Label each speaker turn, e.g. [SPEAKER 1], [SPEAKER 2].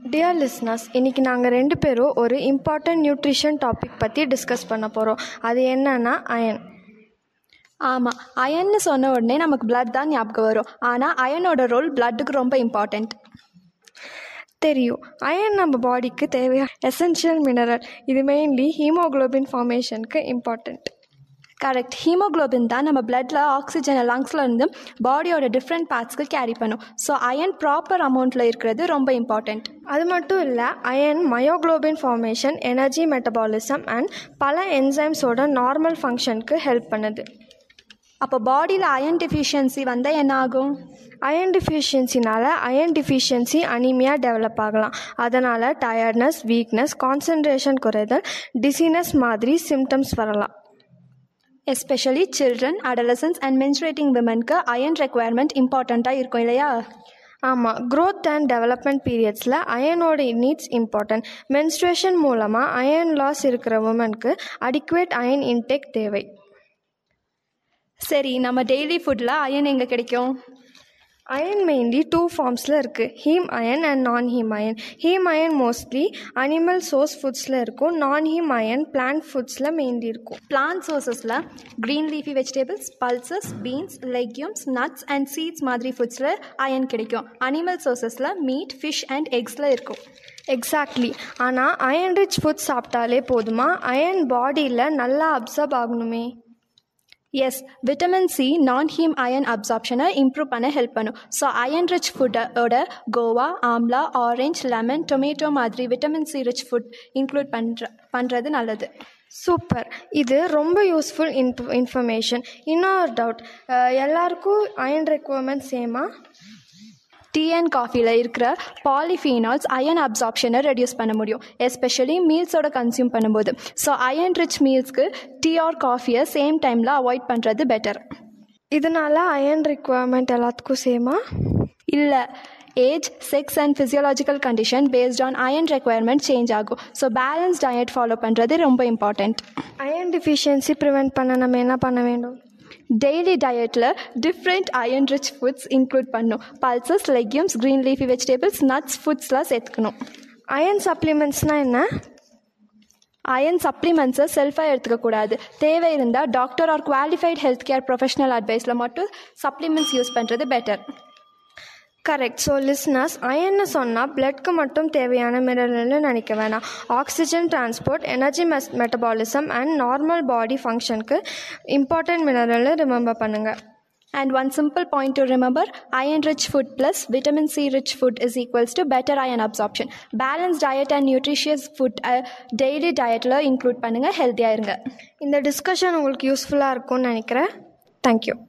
[SPEAKER 1] Dear listeners இன்றைக்கி நாங்கள் ரெண்டு பேரும் ஒரு இம்பார்ட்டன்ட் நியூட்ரிஷன் டாபிக் பற்றி டிஸ்கஸ் பண்ண போகிறோம் அது என்னன்னா அயன்
[SPEAKER 2] ஆமாம் அயன்னு சொன்ன உடனே நமக்கு blood தான் ஞாபகம் வரும் ஆனால் அயனோட ரோல் பிளட்டுக்கு ரொம்ப இம்பார்ட்டண்ட்
[SPEAKER 1] தெரியும் அயன் நம்ம பாடிக்கு தேவையான எசென்ஷியல் மினரல் இது மெயின்லி ஹீமோகுளோபின் ஃபார்மேஷனுக்கு இம்பார்ட்டண்ட்
[SPEAKER 2] கரெக்ட் ஹீமோகுளோபின் தான் நம்ம பிளட்டில் ஆக்சிஜனை லங்ஸில் இருந்து பாடியோட டிஃப்ரெண்ட் பார்ட்ஸ்க்கு கேரி பண்ணும் ஸோ அயன் ப்ராப்பர் அமௌண்ட்டில் இருக்கிறது ரொம்ப இம்பார்ட்டண்ட்
[SPEAKER 1] அது மட்டும் இல்லை iron myoglobin formation energy metabolism and பல என்சைம்ஸோட நார்மல் ஃபங்க்ஷனுக்கு ஹெல்ப் பண்ணுது
[SPEAKER 2] அப்போ பாடியில் அயன் டெஃபிஷியன்சி வந்தால் என்ன ஆகும்
[SPEAKER 1] அயன் டிஃபிஷியன்சினால அயன் டிஃபிஷியன்சி அனிமியா டெவலப் ஆகலாம் அதனால் டயர்ட்னஸ் வீக்னஸ் கான்சன்ட்ரேஷன் குறைதல் டிசீனஸ் மாதிரி சிம்டம்ஸ் வரலாம்
[SPEAKER 2] especially children adolescents and menstruating விமனுக்கு அயன் ரெக்குவயர்மெண்ட் இம்பார்ட்டண்ட்டாக இருக்கும் இல்லையா
[SPEAKER 1] ஆமாம் growth அண்ட் டெவலப்மெண்ட் பீரியட்ஸில் அயனோட நீட்ஸ் இம்பார்ட்டன்ட் மென்ஸ்ட்ரேஷன் மூலமாக அயன் லாஸ் இருக்கிற உமனுக்கு அடிக்குவேட் அயன் இன்டேக் தேவை
[SPEAKER 2] சரி நம்ம டெய்லி ஃபுட்டில் அயன் எங்கே கிடைக்கும்
[SPEAKER 1] அயன் மெயின்லி டூ ஃபார்ம்ஸில் இருக்குது haem iron and non haem iron haem iron mostly animal source ஃபுட்ஸில் இருக்கும் நான் ஹீம் அயன் பிளான்ட் ஃபுட்ஸில் மெயின்லி இருக்கும்
[SPEAKER 2] பிளான்ட் சோர்சஸில் green leafy vegetables pulses beans legumes nuts and seeds மாதிரி ஃபுட்ஸில் அயன் கிடைக்கும் அனிமல் சோர்சஸில் மீட் ஃபிஷ் அண்ட் எக்ஸில் இருக்கும்
[SPEAKER 1] எக்ஸாக்ட்லி ஆனால் அயன் ரிச் ஃபுட் சாப்பிட்டாலே போதுமா அயன் பாடியில் நல்லா அப்சர்வ் ஆகணுமே
[SPEAKER 2] yes vitamin C non haem iron அப்சார்ப்ஷனை இம்ப்ரூவ் பண்ண ஹெல்ப் பண்ணும் ஸோ அயன் ரிச் ஃபுட்டோட guava amla orange lemon tomato மாதிரி vitamin C rich food include பண்ணுற பண்ணுறது நல்லது
[SPEAKER 1] சூப்பர் இது ரொம்ப யூஸ்ஃபுல் இன்ஃப் இன்ஃபர்மேஷன் இன்னொரு டவுட் எல்லாருக்கும் அயன் ரெக்குவயர்மெண்ட் சேமா
[SPEAKER 2] டீ அண்ட் காஃபியில் இருக்கிற பாலிஃபீனால்ஸ் அயன் அப்சார்ப்ஷனை ரெடியூஸ் பண்ண முடியும் எஸ்பெஷலி மீல்ஸோட கன்சியூம் பண்ணும்போது ஸோ அயன் ரிச் மீல்ஸ்க்கு டீ ஆர் காஃபியை சேம் டைமில் அவாய்ட் பண்ணுறது பெட்டர்
[SPEAKER 1] இதனால அயன் ரெக்குவயர்மெண்ட் எல்லாத்துக்கும் சேமா
[SPEAKER 2] இல்லை age sex and physiological condition based on iron requirement change ஆகும் ஸோ பேலன்ஸ் டயட் ஃபாலோ பண்ணுறது ரொம்ப இம்பார்ட்டண்ட்
[SPEAKER 1] அயன் டிஃபிஷியன்சி ப்ரிவெண்ட் பண்ண நம்ம என்ன பண்ண வேண்டும்
[SPEAKER 2] டெய்லி டயட்டில் different iron rich foods include பண்ணும் pulses legumes green leafy vegetables nuts ஃபுட்ஸ்லாம் சேர்த்துக்கணும்
[SPEAKER 1] அயன் சப்ளிமெண்ட்ஸ்னால் என்ன
[SPEAKER 2] அயன் சப்ளிமெண்ட்ஸை செல்ஃபாக எடுத்துக்கக்கூடாது தேவை இருந்தால் doctor or qualified health care professional அட்வைஸில் மட்டும் சப்ளிமெண்ட்ஸ் யூஸ் பண்ணுறது பெட்டர்
[SPEAKER 1] கரெக்ட் ஸோ லிஸ்னஸ் அயன்னு சொன்னால் பிளட்க்கு மட்டும் தேவையான மினரல்னு நினைக்க வேணாம் ஆக்சிஜன் டிரான்ஸ்போர்ட் எனர்ஜி மெஸ் மெட்டபாலிசம் அண்ட் நார்மல் பாடி ஃபங்க்ஷனுக்கு இம்பார்ட்டன்ட் மினரல்னு ரிமெம்பர் பண்ணுங்கள்
[SPEAKER 2] And one simple point to remember iron rich food plus vitamin C rich food is equals to better iron absorption. Balanced diet and nutritious food uh, daily dietல include பண்ணுங்க ஹெல்த்தியாக இருங்க
[SPEAKER 1] இந்த discussion உங்களுக்கு யூஸ்ஃபுல்லாக இருக்கும்னு நினைக்கிறேன் தேங்க்யூ